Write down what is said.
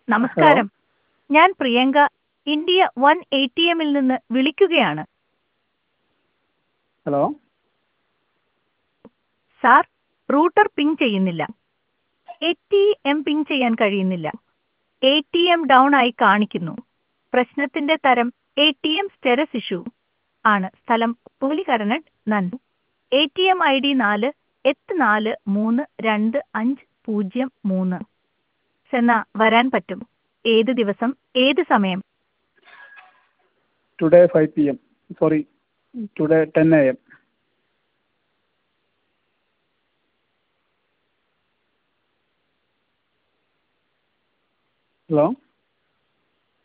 നമസ്കാരം ഞാൻ Priyanka India one A T എമ്മിൽ നിന്ന് വിളിക്കുകയാണ് ഹലോ സാർ റൂട്ടർ പിങ് ചെയ്യുന്നില്ല എ ടി എം പിങ് ചെയ്യാൻ കഴിയുന്നില്ല എ ടി എം ഡൗൺ ആയി കാണിക്കുന്നു പ്രശ്നത്തിന്റെ തരം A T M status issue ആണ് സ്ഥലം പുലികരനട്ട് Nandu A T M I D നാല് എട്ട് നാല് മൂന്ന് രണ്ട് അഞ്ച് പൂജ്യം മൂന്ന് സെന്ന വരാൻ പറ്റും ഏത് ദിവസം ഏത് സമയം today five P M sorry today ten A M hello